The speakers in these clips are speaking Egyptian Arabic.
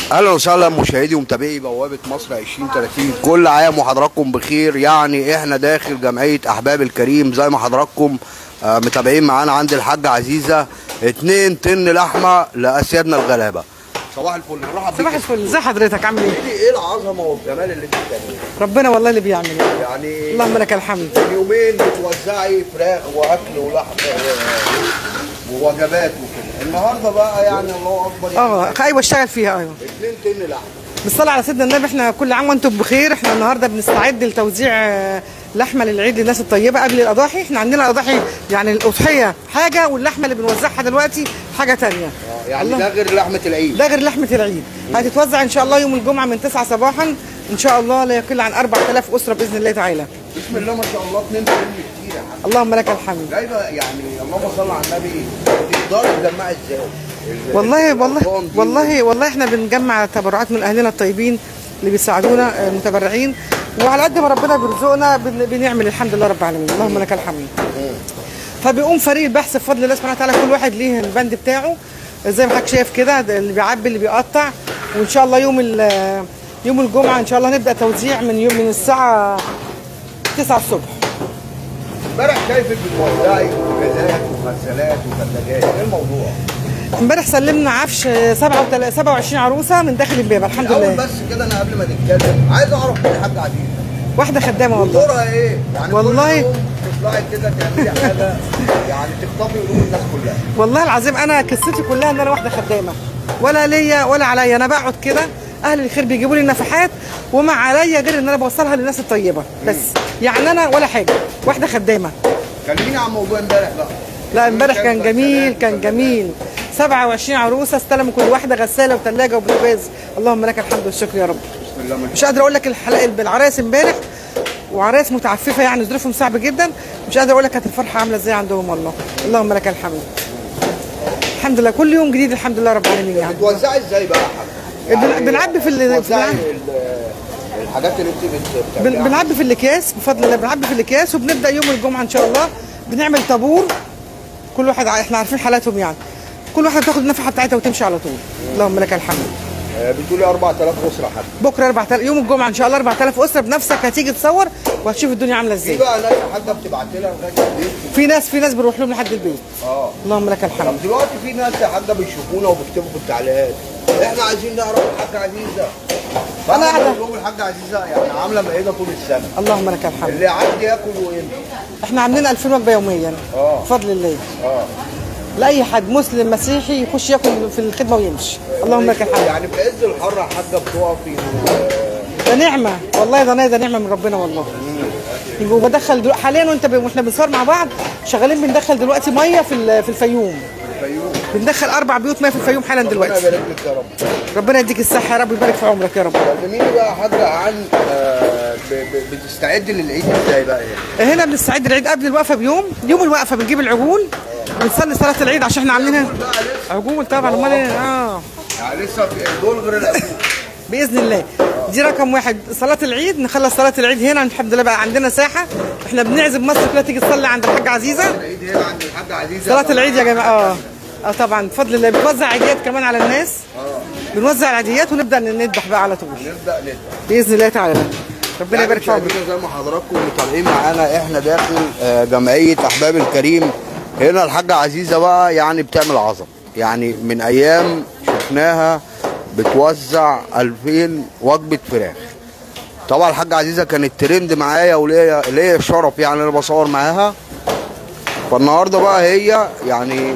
اهلا وسهلا مشاهدي ومتابعي بوابه مصر 2030 كل عام وحضراتكم بخير يعني احنا داخل جمعيه احباب الكريم زي ما حضراتكم آه، متابعين معانا عند الحاجه عزيزه اتنين طن لحمه لاسيادنا الغلابه صباح الفل نرحب صباح بيك. الفل ازي حضرتك عامل ايه؟ قولي لي ايه العظمه والجمال اللي انت بتعمليه ربنا والله اللي بيعمل يعني اللهم لك الحمد في يومين بتوزعي فراخ واكل ولحم آه، ووجبات وكده النهارده بقى يعني الله اكبر يعني اه ايوه اشتغل فيها ايوه اتنين طن لحمه بالصلاه على سيدنا النبي احنا كل عام وانتم بخير احنا النهارده بنستعد لتوزيع آه، لحمه للعيد للناس الطيبه قبل الاضاحي احنا عندنا الاضاحي يعني الاضحيه حاجه واللحمه اللي بنوزعها دلوقتي حاجه تانية يعني الله. ده غير لحمه العيد ده غير لحمه العيد هتتوزع ان شاء الله يوم الجمعه من 9 صباحا ان شاء الله لا يقل عن 4000 اسره باذن الله تعالى بسم الله ما شاء الله اتنين طن كتير يا حاج اللهم لك الحمد جايبه يعني اللهم صل على النبي تقدري تجمعي ازاي؟ ال- والله والله الأرقام دي والله والله احنا بنجمع تبرعات من اهلنا الطيبين اللي بيساعدونا آه، متبرعين وعلى قد ما ربنا بيرزقنا بن- بنعمل الحمد لله رب العالمين اللهم لك الحمد فبيقوم فريق البحث بفضل الله سبحانه وتعالى كل واحد ليه البند بتاعه زي ما حضرتك شايف كده ده اللي بيعبي اللي بيقطع وان شاء الله يوم ال- يوم الجمعه ان شاء الله نبدا توزيع من يوم من الساعه 9 الصبح امبارح شايفك بتوزعي غازات وغسالات وثلاجات ايه الموضوع؟ امبارح سلمنا عفش 27 27 عروسه من داخل البيبه الحمد الاول لله بس كده انا قبل ما نتكلم عايز اعرف مين الحاج عزيز واحده خدامه والله دورها ايه؟ يعني والله- كل يوم تطلعي كده تعملي حاجه يعني تخطفي قلوب الناس كلها والله العظيم انا قصتي كلها ان انا واحده خدامه ولا ليا ولا عليا انا بقعد كده اهل الخير بيجيبوا لي النفحات وما عليا غير ان انا بوصلها للناس الطيبه بس يعني انا ولا حاجه واحده خدامه كلميني عن موضوع امبارح بقى لا امبارح كان جميل كان جميل 27 عروسه استلموا كل واحده غساله وثلاجه وبوتاجاز اللهم لك الحمد والشكر يا رب بسم الله ما شاء مش قادره اقول لك الحلقه بالعرايس امبارح وعرايس متعففه يعني ظروفهم صعب جدا مش قادره اقول لك كانت الفرحه عامله ازاي عندهم والله اللهم لك الحمد الحمد لله كل يوم جديد الحمد لله رب العالمين يعني بتوزعي ازاي بقى يا حاج؟ بن- بنعبي في ال- بتوزعي بنعبي- ال- الحاجات اللي انت بت- بن- بتعمليها بنعبي في الاكياس بفضل الله بنعبي في الاكياس وبنبدا يوم الجمعه ان شاء الله بنعمل طابور كل واحد ع- احنا عارفين حالاتهم يعني كل واحده تاخد النفحه بتاعتها وتمشي على طول اللهم لك الحمد آه، بتقولي 4000 اسره حاج بكره 4000 يوم الجمعه ان شاء الله 4000 اسره بنفسك هتيجي تصور وهتشوف الدنيا عامله في ازاي بقى ناس حاجه بتبعت لها لغايه البيت في ناس في ناس بنروح لهم لحد البيت اه اللهم لك الحمد طب دلوقتي في ناس يا حاجه بيشوفونا وبيكتبوا في التعليقات احنا عايزين نعرف الحاجه عزيزه أنا فانا قاعدة. بقول لهم الحاجه عزيزه يعني عامله مائده طول السنه اللهم لك الحمد اللي عندي ياكل ويمشي احنا عاملين 2000 وجبه يوميا آه. بفضل الله اه لاي حد مسلم مسيحي يخش ياكل في الخدمه ويمشي اللهم لك الحمد يعني في عز الحر يا حاجه بتقفي و- ده نعمه والله ده ده نعمه من ربنا والله وبدخل دلوقتي حاليا وانت ب... واحنا بنصور مع بعض شغالين بندخل دلوقتي ميه في ال- في الفيوم الفيوم بندخل اربع بيوت ميه في الفيوم حالا ربنا دلوقتي يبارك لك يا رب ربنا يديك الصحه يا رب ويبارك في عمرك يا رب كلميني بقى يا حاجه عن آه، ب- ب- بتستعد للعيد ازاي بقى يعني هنا بنستعد العيد قبل الوقفه بيوم يوم الوقفه بنجيب العجول ونصلي صلاه العيد عشان احنا عاملينها بقى لسه عجول طبعا امال إيه؟ اه يعني لسه في دول غير الأكل. باذن الله دي رقم واحد صلاه العيد نخلص صلاه العيد هنا الحمد لله بقى عندنا ساحه احنا بنعزم مصر كلها تيجي تصلي عند الحاجه عزيزه العيد هنا عند الحاجه عزيزه صلاه العيد يا جماعه اه اه طبعا بفضل الله بنوزع عيديات كمان على الناس بنوزع العيديات ونبدا نذبح بقى على طول نبدا نبدا باذن الله تعالى ربنا يبارك في عمرك مشاهدينا زي ما حضراتكم متابعين معانا احنا داخل آه، جمعيه احباب الكريم هنا الحاجه عزيزه بقى يعني بتعمل عظم يعني من ايام شفناها بتوزع 2000 وجبه فراخ طبعا الحاجه عزيزه كانت ترند معايا وليا ليا الشرف يعني انا بصور معاها فالنهارده بقى هي يعني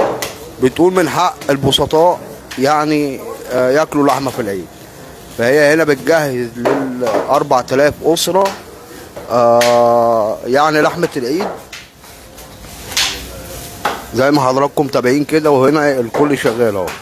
بتقول من حق البسطاء يعني آه، ياكلوا لحمه في العيد فهي هنا بتجهز لل 4000 اسره آه يعني لحمه العيد زي ما حضراتكم متابعين كده وهنا الكل شغال اهو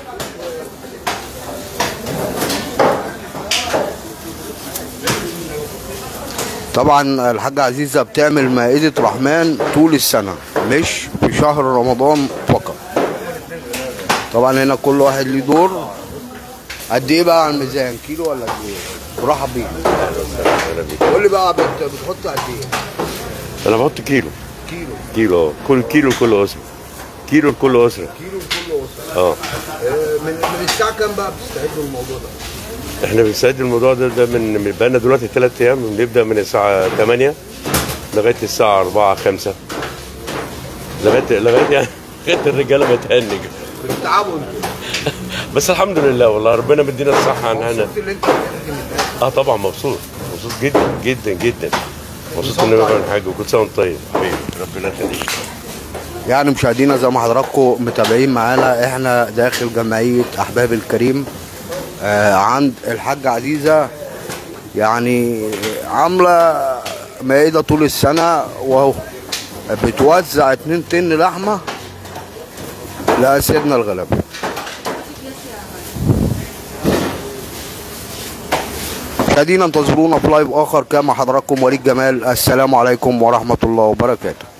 طبعا الحاجة عزيزة بتعمل مائدة رحمن طول السنة مش في شهر رمضان فقط طبعا هنا كل واحد ليه دور قد ايه بقى على الميزان كيلو ولا قد ايه؟ مرحب بيك قول لي بقى بت- بتحط قد ايه؟ انا بحط كيلو كيلو كيلو كل كيلو كل اسبوع كيلو لكل اسره كيلو لكل اسره اه من من الساعه كام بقى بتستعدوا الموضوع ده؟ احنا بنساعد الموضوع ده ده من من بقالنا دلوقتي ثلاث ايام بنبدا من الساعه 8 لغايه الساعه 4 5 لغايه لغايه يعني لغايه الرجاله بتهنج بتتعبوا انتوا بس الحمد لله والله ربنا مدينا الصحه ان احنا مبسوط اللي انت بتخدم الناس اه طبعا مبسوط مبسوط جدا جدا جدا مبسوط اني بعمل حاجه وكل سنه وانت طيب حبيبي ربنا يخليك يعني مشاهدينا زي ما حضراتكم متابعين معانا احنا داخل جمعيه احباب الكريم آه عند الحاجه عزيزه يعني عامله مائده طول السنه وهو بتوزع 2 طن لحمه لاسيادنا الغلابه مشاهدينا انتظرونا في لايف اخر كما حضراتكم وليد جمال السلام عليكم ورحمه الله وبركاته